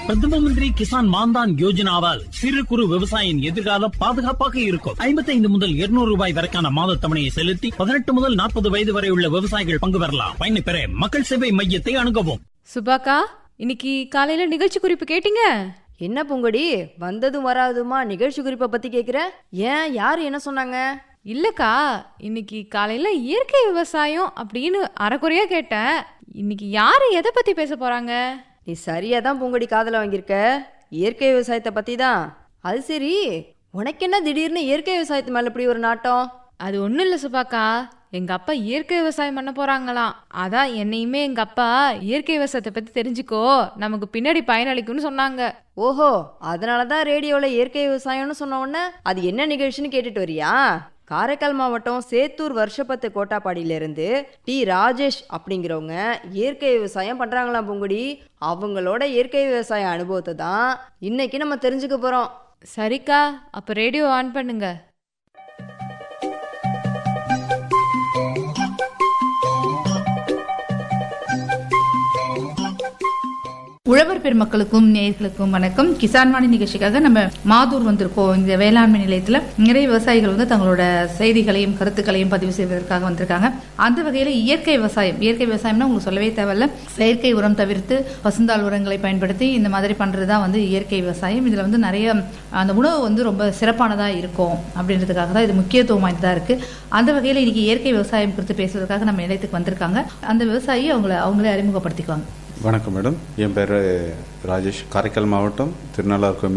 பிரதம மந்திரி கிசான் மான்தான் யோஜனாவால் சிறு குறு விவசாயியின் எதிர்காலம் பாதுகாப்பாக இருக்கும் ஐம்பத்தைந்து முதல் இருநூறு ரூபாய் வரைக்கான மாத தவணையை செலுத்தி பதினெட்டு முதல் நாற்பது வயது வரை உள்ள விவசாயிகள் பங்கு பெறலாம் பயனை பெற மக்கள் சேவை மையத்தை அணுகவும் சுபாக்கா இன்னைக்கு காலையில நிகழ்ச்சி குறிப்பு கேட்டீங்க என்ன பூங்கொடி வந்ததும் வராதுமா நிகழ்ச்சி குறிப்பை பத்தி கேக்குற ஏன் யார் என்ன சொன்னாங்க இல்லக்கா இன்னைக்கு காலையில இயற்கை விவசாயம் அப்படின்னு அறக்குறையா கேட்டேன் இன்னைக்கு யாரு எதை பத்தி பேச போறாங்க நீ சரியா தான் பூங்கொடி காதல வாங்கியிருக்க இயற்கை விவசாயத்தை பத்தி தான் அது சரி உனக்கு என்ன திடீர்னு இயற்கை விவசாயத்து மேல இப்படி ஒரு நாட்டம் அது ஒண்ணும் இல்ல சுபாக்கா எங்க அப்பா இயற்கை விவசாயம் பண்ண போறாங்களாம் அதான் என்னையுமே எங்க அப்பா இயற்கை விவசாயத்தை பத்தி தெரிஞ்சுக்கோ நமக்கு பின்னாடி பயனளிக்கும்னு சொன்னாங்க ஓஹோ அதனால தான் ரேடியோவில் இயற்கை விவசாயம்னு சொன்ன உடனே அது என்ன நிகழ்ச்சின்னு கேட்டுட்டு வரியா காரைக்கால் மாவட்டம் சேத்தூர் வருஷப்பத்து கோட்டாப்பாடியிலிருந்து டி ராஜேஷ் அப்படிங்கிறவங்க இயற்கை விவசாயம் பண்ணுறாங்களாம் பூங்குடி அவங்களோட இயற்கை விவசாய அனுபவத்தை தான் இன்னைக்கு நம்ம தெரிஞ்சுக்க போகிறோம் சரிக்கா அப்ப ரேடியோ ஆன் பண்ணுங்க உழவர் பெருமக்களுக்கும் நேயர்களுக்கும் வணக்கம் கிசான் வாணி நிகழ்ச்சிக்காக நம்ம மாதூர் வந்திருக்கோம் இந்த வேளாண்மை நிலையத்துல நிறைய விவசாயிகள் வந்து தங்களோட செய்திகளையும் கருத்துக்களையும் பதிவு செய்வதற்காக வந்திருக்காங்க அந்த வகையில இயற்கை விவசாயம் இயற்கை விவசாயம்னா உங்களுக்கு சொல்லவே தேவையில்ல செயற்கை உரம் தவிர்த்து பசுந்தாள் உரங்களை பயன்படுத்தி இந்த மாதிரி பண்றது தான் வந்து இயற்கை விவசாயம் இதுல வந்து நிறைய அந்த உணவு வந்து ரொம்ப சிறப்பானதா இருக்கும் அப்படின்றதுக்காக தான் இது முக்கியத்துவம் வாய்ந்ததா இருக்கு அந்த வகையில இன்னைக்கு இயற்கை விவசாயம் குறித்து பேசுவதற்காக நம்ம நிலையத்துக்கு வந்திருக்காங்க அந்த விவசாயி அவங்கள அவங்களே அறிமுகப்படுத்திக்குவாங்க வணக்கம் மேடம் என் பேர் ராஜேஷ் காரைக்கால் மாவட்டம் திருநள்ளாறு